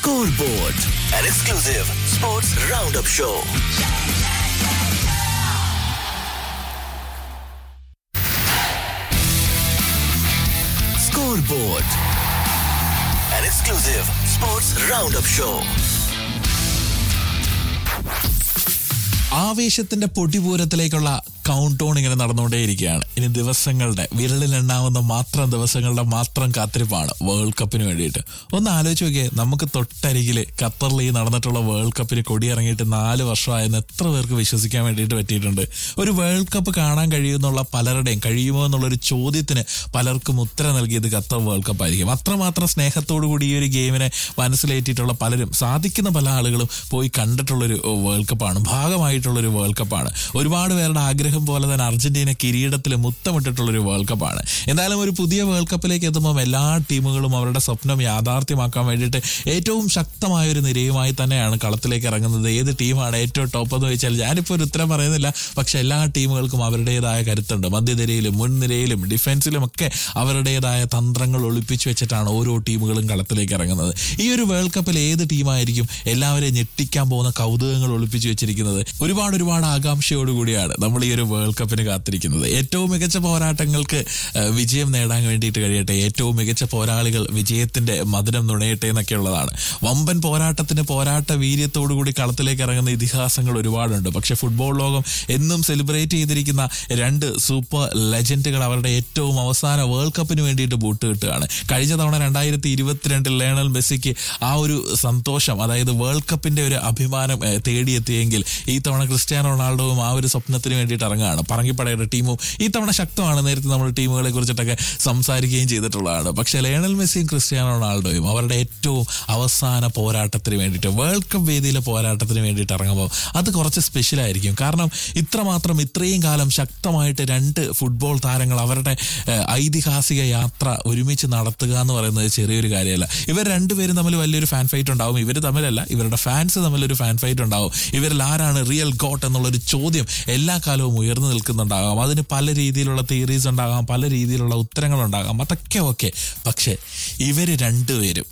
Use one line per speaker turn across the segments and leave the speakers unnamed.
Scoreboard, an exclusive sports roundup show. Scoreboard, an exclusive sports roundup show.
ആവേശത്തിന്റെ പൊടിപൂരത്തിലേക്കുള്ള count down ഇങ്ങനെ നടന്നുകൊണ്ടേയിരിക്കുകയാണ് ഇനി ദിവസങ്ങളുടെ വിരലിലെണ്ണാവുന്ന മാത്രം ദിവസങ്ങളുടെ മാത്രം കാത്തിരിപ്പാണ് വേൾഡ് കപ്പിന് വേണ്ടിയിട്ട് ഒന്ന് ആലോചിച്ച് നോക്കിയേ നമുക്ക് തൊട്ടരികിൽ ഖത്തറിൽ ഈ നടന്നിട്ടുള്ള വേൾഡ് കപ്പിന് കൊടിയിറങ്ങിയിട്ട് നാല് വർഷമായെന്ന് എത്ര പേർക്ക് വിശ്വസിക്കാൻ വേണ്ടിയിട്ട് പറ്റിയിട്ടുണ്ട് ഒരു വേൾഡ് കപ്പ് കാണാൻ കഴിയുമെന്നുള്ള പലരുടെയും കഴിയുമോ എന്നുള്ളൊരു ചോദ്യത്തിന് പലർക്കും ഉത്തരം നൽകിയത് ഖത്തർ വേൾഡ് കപ്പ് ആയിരിക്കും അത്രമാത്രം സ്നേഹത്തോടു കൂടി ഈ ഒരു ഗെയിമിനെ മനസ്സിലേറ്റിട്ടുള്ള പലരും സാധിക്കുന്ന പല ആളുകളും പോയി കണ്ടിട്ടുള്ളൊരു വേൾഡ് കപ്പാണ് ഭാഗമായിട്ടുള്ളൊരു വേൾഡ് കപ്പാണ് ഒരുപാട് പേരുടെ ആഗ്രഹം പോലെ തന്നെ അർജന്റീന കിരീടത്തിൽ മുത്തമിട്ടിട്ടുള്ളൊരു വേൾഡ് കപ്പാണ് എന്തായാലും ഒരു പുതിയ വേൾഡ് കപ്പിലേക്ക് എത്തുമ്പോൾ എല്ലാ ടീമുകളും അവരുടെ സ്വപ്നം യാഥാർത്ഥ്യമാക്കാൻ വേണ്ടിയിട്ട് ഏറ്റവും ശക്തമായ ഒരു നിരയുമായി തന്നെയാണ് കളത്തിലേക്ക് ഇറങ്ങുന്നത് ഏത് ടീമാണ് ഏറ്റവും ടോപ്പ് എന്ന് ചോദിച്ചാൽ ഞാനിപ്പോൾ ഒരു ഉത്തരം പറയുന്നില്ല പക്ഷെ എല്ലാ ടീമുകൾക്കും അവരുടേതായ കരുത്തുണ്ട് മധ്യനിരയിലും മുൻനിരയിലും ഡിഫൻസിലും ഒക്കെ അവരുടേതായ തന്ത്രങ്ങൾ ഒളിപ്പിച്ചു വെച്ചിട്ടാണ് ഓരോ ടീമുകളും കളത്തിലേക്ക് ഇറങ്ങുന്നത് ഈ ഒരു വേൾഡ് കപ്പിൽ ഏത് ടീമായിരിക്കും എല്ലാവരെയും ഞെട്ടിക്കാൻ പോകുന്ന കൗതുകങ്ങൾ ഒളിപ്പിച്ചു വെച്ചിരിക്കുന്നത് ഒരുപാട് ഒരുപാട് ആകാംക്ഷയോടുകൂടിയാണ് നമ്മൾ ഈ ഒരു വേൾഡ് കപ്പിന് കാത്തിരിക്കുന്നത് ഏറ്റവും മികച്ച പോരാട്ടങ്ങൾക്ക് ഏഹ്, വിജയം നേടാൻ വേണ്ടിയിട്ട് കഴിയട്ടെ ഏറ്റവും മികച്ച പോരാളികൾ വിജയത്തിന്റെ മധുരം നുണയട്ടെ എന്നൊക്കെ ഉള്ളതാണ് വമ്പൻ പോരാട്ടത്തിന് പോരാട്ട വീര്യത്തോടുകൂടി കളത്തിലേക്ക് ഇറങ്ങുന്ന ഇതിഹാസങ്ങൾ ഒരുപാടുണ്ട് പക്ഷെ ഫുട്ബോൾ ലോകം എന്നും സെലിബ്രേറ്റ് ചെയ്തിരിക്കുന്ന രണ്ട് സൂപ്പർ ലെജൻഡുകൾ അവരുടെ ഏറ്റവും അവസാന വേൾഡ് കപ്പിന് വേണ്ടിയിട്ട് ബൂട്ട് കിട്ടുകയാണ് കഴിഞ്ഞ തവണ രണ്ടായിരത്തി ഇരുപത്തിരണ്ടിൽ ലേണൽ മെസ്സിക്ക് ആ ഒരു സന്തോഷം അതായത് വേൾഡ് കപ്പിന്റെ ഒരു അഭിമാനം ഏഹ്, തേടിയെത്തിയെങ്കിൽ ഈ തവണ ക്രിസ്ത്യാനോ റൊണാൾഡോവും ആ ഒരു സ്വപ്നത്തിന് വേണ്ടിയിട്ട് ഇറങ്ങുകയാണ് പറങ്കിപ്പടയുടെ ടീമും ഈ തവണ ശക്തമാണ് നേരത്തെ നമ്മൾ ടീമുകളെ കുറിച്ചിട്ടൊക്കെ സംസാരിക്കുകയും ചെയ്തിട്ടുള്ളതാണ് പക്ഷേ ലയണൽ മെസ്സിയും ക്രിസ്ത്യാനോ റൊണാൾഡോയും അവരുടെ ഏറ്റവും അവസാന പോരാട്ടത്തിന് വേണ്ടിയിട്ട് വേൾഡ് കപ്പ് വേദിയിലെ പോരാട്ടത്തിന് വേണ്ടിയിട്ട് ഇറങ്ങുമ്പോൾ അത് കുറച്ച് സ്പെഷ്യൽ ആയിരിക്കും കാരണം ഇത്രമാത്രം ഇത്രയും കാലം ശക്തമായിട്ട് രണ്ട് ഫുട്ബോൾ താരങ്ങൾ അവരുടെ ഏഹ്, ഐതിഹാസിക യാത്ര ഒരുമിച്ച് നടത്തുക എന്ന് പറയുന്നത് ചെറിയൊരു കാര്യമല്ല ഇവർ രണ്ടുപേരും തമ്മിൽ വലിയൊരു ഫാൻ ഫൈറ്റ് ഉണ്ടാവും ഇവർ തമ്മിലല്ല ഇവരുടെ ഫാൻസ് തമ്മിലൊരു ഫാൻ ഫൈറ്റ് ഉണ്ടാവും ഇവരിൽ ആരാണ് റിയൽ ഗോട്ട് എന്നുള്ളൊരു ചോദ്യം എല്ലാ കാലവും ഉയർന്നു നിൽക്കുന്നുണ്ടാകാം അതിന് പല രീതിയിലുള്ള തിയറീസ് ഉണ്ടാകാം പല രീതിയിലുള്ള ഉത്തരങ്ങൾ ഉണ്ടാകാം അതൊക്കെ ഓക്കെ പക്ഷേ ഇവർ രണ്ടുപേരും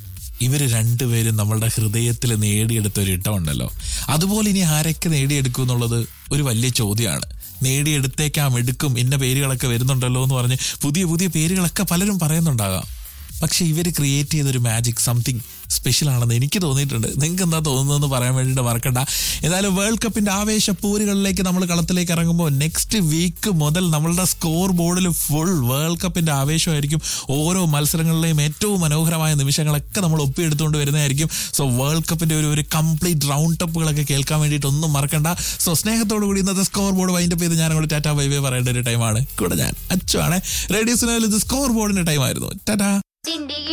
ഇവർ രണ്ടുപേരും നമ്മളുടെ ഹൃദയത്തിൽ നേടിയെടുത്ത ഒരു ഇടമുണ്ടല്ലോ അതുപോലെ ഇനി ആരൊക്കെ നേടിയെടുക്കും എന്നുള്ളത് ഒരു വലിയ ചോദ്യമാണ് നേടിയെടുത്തേക്കാം എടുക്കും ഇന്ന പേരുകളൊക്കെ വരുന്നുണ്ടല്ലോ എന്ന് പറഞ്ഞ് പുതിയ പുതിയ പേരുകളൊക്കെ പലരും പറയുന്നുണ്ടാകാം പക്ഷെ ഇവർ ക്രിയേറ്റ് ചെയ്തൊരു മാജിക് സംതിങ് സ്പെഷ്യൽ ആണെന്ന് എനിക്ക് തോന്നിയിട്ടുണ്ട് നിങ്ങൾക്ക് എന്താ തോന്നുന്നതെന്ന് പറയാൻ വേണ്ടിയിട്ട് മറക്കണ്ട എന്തായാലും വേൾഡ് കപ്പിന്റെ ആവേശപ്പൂരുകളിലേക്ക് നമ്മൾ കളത്തിലേക്ക് ഇറങ്ങുമ്പോൾ നെക്സ്റ്റ് വീക്ക് മുതൽ നമ്മളുടെ സ്കോർ ബോർഡിൽ ഫുൾ വേൾഡ് കപ്പിന്റെ ആവേശമായിരിക്കും ഓരോ മത്സരങ്ങളിലെയും ഏറ്റവും മനോഹരമായ നിമിഷങ്ങളൊക്കെ നമ്മൾ ഒപ്പിയെടുത്തുകൊണ്ട് വരുന്നതായിരിക്കും സോ വേൾഡ് കപ്പിന്റെ ഒരു ഒരു കംപ്ലീറ്റ് റൗണ്ട് ടപ്പുകളൊക്കെ കേൾക്കാൻ വേണ്ടിയിട്ട് ഒന്നും മറക്കണ്ട സോ സ്നേഹത്തോടു കൂടി ഇന്നത്തെ സ്കോർ ബോർഡ് വൈൻഡപ്പ് ചെയ്ത് ഞാൻ അങ്ങോട്ട് ടാറ്റാ ബൈ ബൈ പറയേണ്ട ഒരു ടൈമാണ് കൂടെ ഞാൻ അച്ചുവാണ് റേഡിയോ സിനിമയിൽ ഇത് സ്കോർ ബോർഡിന്റെ ടൈമായിരുന്നു ടാറ്റാ
ചിണ്ടി